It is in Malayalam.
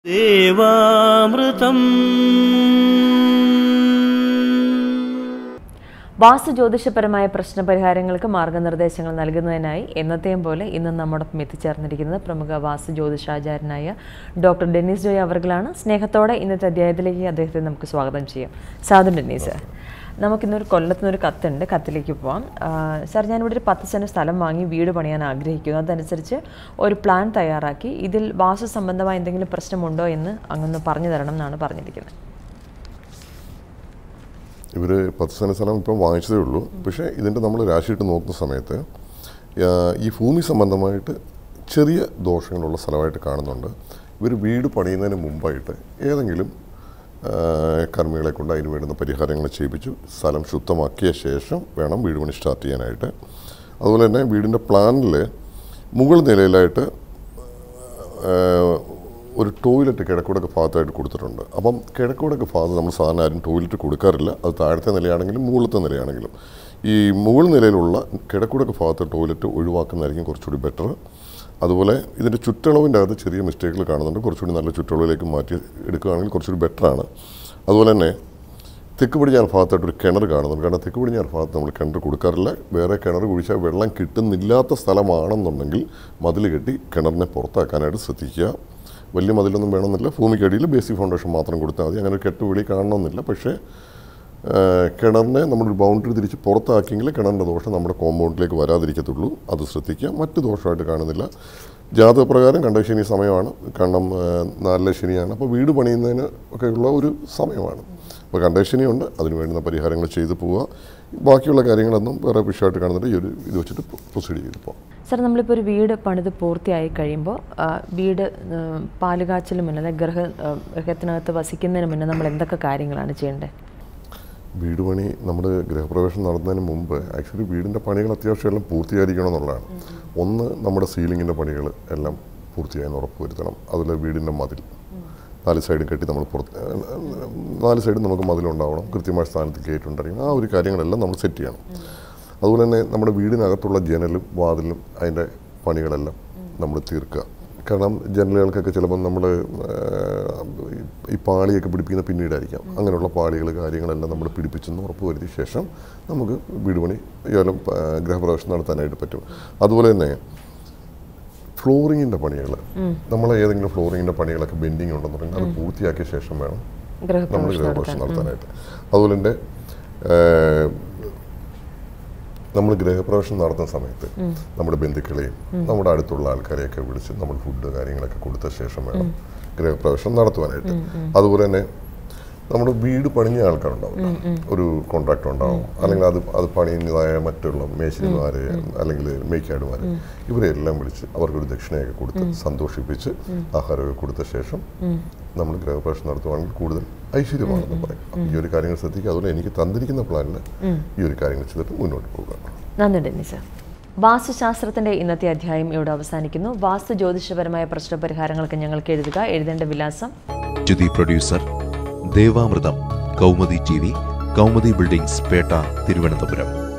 ദേവാമൃതം വാസ്തു ജ്യോതിഷപരമായ പ്രശ്നപരിഹാരങ്ങൾക്ക് മാർഗനിർദ്ദേശങ്ങൾ നൽകുന്നതിനായി എന്നത്തെയും പോലെ ഇന്ന് നമ്മോടൊപ്പം എത്തിച്ചേർന്നിരിക്കുന്നത് പ്രമുഖ വാസ്തു ജ്യോതിഷാചാര്യനായ ഡോക്ടർ ഡെന്നീസ് ജോയ് അവർകളാണ് സ്നേഹത്തോടെ ഇന്നത്തെ അധ്യായത്തിലേക്ക് അദ്ദേഹത്തെ നമുക്ക് സ്വാഗതം ചെയ്യാം സാധു ഡെന്നീസ് നമുക്കിന്നൊരു കൊല്ലത്തുനിന്നൊരു കത്തുണ്ട് കത്തിലേക്ക് പോവാം ആ, സാർ ഞാനിവിടെ ഒരു പത്ത് സെൻറ്റ് സ്ഥലം വാങ്ങി വീട് പണിയാൻ ആഗ്രഹിക്കുന്നു അതനുസരിച്ച് ഒരു പ്ലാൻ തയ്യാറാക്കി ഇതിൽ വാസ്തു സംബന്ധമായ എന്തെങ്കിലും പ്രശ്നമുണ്ടോ എന്ന് അങ്ങൊന്ന് പറഞ്ഞു തരണം എന്നാണ് പറഞ്ഞിരിക്കുന്നത് ഇവർ പത്ത് സെൻറ്റ് സ്ഥലം ഇപ്പം വാങ്ങിച്ചതേ ഉള്ളൂ പക്ഷേ ഇതിൻ്റെ നമ്മൾ രാശിയിട്ട് നോക്കുന്ന സമയത്ത് ആ, ഈ ഭൂമി സംബന്ധമായിട്ട് ചെറിയ ദോഷങ്ങളുള്ള സ്ഥലമായിട്ട് കാണുന്നുണ്ട് ഇവർ വീട് പണിയുന്നതിന് മുമ്പായിട്ട് ഏതെങ്കിലും ആ, കർമ്മികളെ കൊണ്ട് അതിന് വേണ്ടുന്ന പരിഹാരങ്ങൾ ചെയ്യിപ്പിച്ചു സ്ഥലം ശുദ്ധമാക്കിയ ശേഷം വേണം വീട് പണി സ്റ്റാർട്ട് ചെയ്യാനായിട്ട് അതുപോലെ തന്നെ വീടിൻ്റെ പ്ലാനിൽ മുകൾ നിലയിലായിട്ട് ഏഹ് ഒരു ടോയ്ലറ്റ് കിഴക്കുടക്ക് ഭാഗത്തായിട്ട് കൊടുത്തിട്ടുണ്ട് അപ്പം കിഴക്കുടക്ക് ഭാഗത്ത് നമ്മൾ സാധാരണ ആരും ടോയ്ലറ്റ് കൊടുക്കാറില്ല അത് താഴത്തെ നിലയാണെങ്കിലും മുകളിലത്തെ നിലയാണെങ്കിലും ഈ മുകൾ നിലയിലുള്ള കിഴക്കുടക്ക് ഭാഗത്തെ ടോയ്ലറ്റ് ഒഴിവാക്കുന്നതായിരിക്കും കുറച്ചുകൂടി ബെറ്റർ അതുപോലെ ഇതിൻ്റെ ചുറ്റളവിൻ്റെ അകത്ത് ചെറിയ മിസ്റ്റേക്കുകൾ കാണുന്നുണ്ട് കുറച്ചുകൂടി നല്ല ചുറ്റളവിലേക്ക് മാറ്റി എടുക്കുകയാണെങ്കിൽ കുറച്ചുകൂടി ബെറ്ററാണ് അതുപോലെ തന്നെ തെക്ക് പടിഞ്ഞാറ് ഭാഗത്തായിട്ട് ഒരു കിണർ കാണുന്നുണ്ട് കാരണം തെക്ക് പടിഞ്ഞാറ് ഭാഗത്ത് നമ്മൾ കിണർ കൊടുക്കാറില്ല വേറെ കിണർ കുഴിച്ചാൽ വെള്ളം കിട്ടുന്നില്ലാത്ത സ്ഥലമാണെന്നുണ്ടെങ്കിൽ മതിൽ കെട്ടി കിണറിനെ പുറത്താക്കാനായിട്ട് ശ്രദ്ധിക്കുക വലിയ മതിലൊന്നും വേണമെന്നില്ല ഭൂമിക്കടിയിൽ ബേസിക് ഫൗണ്ടേഷൻ മാത്രം കൊടുത്താൽ മതി അങ്ങനെ ഒരു കെട്ട് വിളി കാണണമെന്നില്ല പക്ഷേ ആ, കിണറിനെ നമ്മളൊരു ബൗണ്ടറി തിരിച്ച് പുറത്താക്കിയെങ്കിൽ കിണറിൻ്റെ ദോഷം നമ്മുടെ കോമ്പൗണ്ടിലേക്ക് വരാതിരിക്കത്തുള്ളൂ അത് ശ്രദ്ധിക്കുക മറ്റ് ദോഷമായിട്ട് കാണുന്നില്ല ജാതകപ്രകാരം കണ്ടശനി സമയമാണ് കാരണം ആ, നാലിലെ ശനിയാണ് അപ്പോൾ വീട് പണിയുന്നതിന് ഒക്കെ ഉള്ള ഒരു സമയമാണ് അപ്പോൾ കണ്ടശനിയുണ്ട് അതിന് വേണ്ടുന്ന പരിഹാരങ്ങൾ ചെയ്തു പോവുക ബാക്കിയുള്ള കാര്യങ്ങളൊന്നും വേറെ വിഷയമായിട്ട് കാണുന്നില്ല ഈ ഒരു ഇത് വെച്ചിട്ട് പ്രൊസീഡ് ചെയ്ത് പോകാം സാർ നമ്മളിപ്പോൾ ഒരു വീട് പണിത് പൂർത്തിയായി കഴിയുമ്പോൾ ആ, വീട് ആ, പാലുകാച്ചലിന് മുന്നേ അതായത് ഗൃഹ ആ, ഗൃഹത്തിനകത്ത് വസിക്കുന്നതിന് മുന്നേ നമ്മൾ എന്തൊക്കെ കാര്യങ്ങളാണ് ചെയ്യേണ്ടത് വീട് പണി നമ്മൾ ഗൃഹപ്രവേശനം നടത്തുന്നതിന് മുമ്പ് ആക്ച്വലി വീടിൻ്റെ പണികൾ അത്യാവശ്യം എല്ലാം പൂർത്തീകരിക്കണം എന്നുള്ളതാണ് ഒന്ന് നമ്മുടെ സീലിങ്ങിൻ്റെ പണികൾ എല്ലാം പൂർത്തിയായെന്ന് ഉറപ്പ് വരുത്തണം അതുപോലെ വീടിൻ്റെ മതിൽ നാല് സൈഡും കെട്ടി നമ്മൾ പുറത്ത് നാല് സൈഡും നമുക്ക് മതിലുണ്ടാവണം കൃത്യമായ സ്ഥാനത്ത് ഗേറ്റ് ഉണ്ടായിരിക്കണം ആ ഒരു കാര്യങ്ങളെല്ലാം നമ്മൾ സെറ്റ് ചെയ്യണം അതുപോലെ തന്നെ നമ്മുടെ വീടിനകത്തുള്ള ജനലും വാതിലും അതിൻ്റെ പണികളെല്ലാം നമ്മൾ തീർക്കുക കാരണം ജനലുകൾക്കൊക്കെ ചിലപ്പോൾ നമ്മൾ ഈ പാളിയൊക്കെ പിടിപ്പിക്കുന്ന പിന്നീടായിരിക്കാം അങ്ങനെയുള്ള പാളികൾ കാര്യങ്ങളെല്ലാം നമ്മൾ പിടിപ്പിച്ചെന്ന് ഉറപ്പ് വരുത്തിയ ശേഷം നമുക്ക് വീട് പണി ഏതായാലും ആ, ഗൃഹപ്രവേശനം നടത്താനായിട്ട് പറ്റും അതുപോലെ തന്നെ ഫ്ലോറിങ്ങിൻ്റെ പണികൾ നമ്മൾ ഏതെങ്കിലും ഫ്ലോറിങ്ങിൻ്റെ പണികളൊക്കെ ബെൻഡിങ് ഉണ്ടെന്നുണ്ടെങ്കിൽ അത് പൂർത്തിയാക്കിയ ശേഷം വേണം നമ്മൾ ഗൃഹപ്രവേശനം ഗൃഹപ്രവേശനം നടത്താൻ നടത്താനായിട്ട് അതുപോലെ തന്നെ നമ്മൾ ഗൃഹപ്രവേശനം നടത്തുന്ന സമയത്ത് നമ്മുടെ ബന്ധുക്കളെയും നമ്മുടെ അടുത്തുള്ള ആൾക്കാരെയൊക്കെ വിളിച്ച് നമ്മൾ ഫുഡ് കാര്യങ്ങളൊക്കെ കൊടുത്ത ശേഷം വേണം ഗൃഹപ്രവേശനം നടത്തുവാനായിട്ട് അതുപോലെ തന്നെ നമ്മുടെ വീട് പണിഞ്ഞ ആൾക്കാരുണ്ടാവും ഒരു കോൺട്രാക്ടർ ഉണ്ടാവും അല്ലെങ്കിൽ അത് അത് പണിയുന്നതായ മറ്റുള്ള മേശരിമാർ അല്ലെങ്കിൽ മേക്കാടുമാർ ഇവരെല്ലാം വിളിച്ച് അവർക്കൊരു ദക്ഷിണയൊക്കെ കൊടുത്ത് സന്തോഷിപ്പിച്ച് ആഹാരമൊക്കെ കൊടുത്ത ശേഷം നമ്മൾ ഗൃഹപ്രവേശനം നടത്തുവാണെങ്കിൽ കൂടുതൽ ഐശ്വര്യമാണെന്ന് പറയും അപ്പോൾ ഈ ഒരു കാര്യങ്ങൾ ശ്രദ്ധിക്കുക അതുപോലെ എനിക്ക് തന്നിരിക്കുന്ന പ്ലാനിൽ ഈ ഒരു കാര്യങ്ങൾ ചെയ്തിട്ട് മുന്നോട്ട് പോകുക നന്ദി ഡെന്നി സാർ വാസ്തുശാസ്ത്രത്തിന്റെ ഇന്നത്തെ അധ്യായം ഇവിടെ അവസാനിക്കുന്നു വാസ്തു ജ്യോതിഷപരമായ പ്രശ്നപരിഹാരങ്ങൾക്ക് ഞങ്ങൾക്ക് എഴുതുക എഴുതേണ്ട വിലാസം to the producer Devamritham Kaumudi T V Kaumudi buildings Pettah Thiruvananthapuram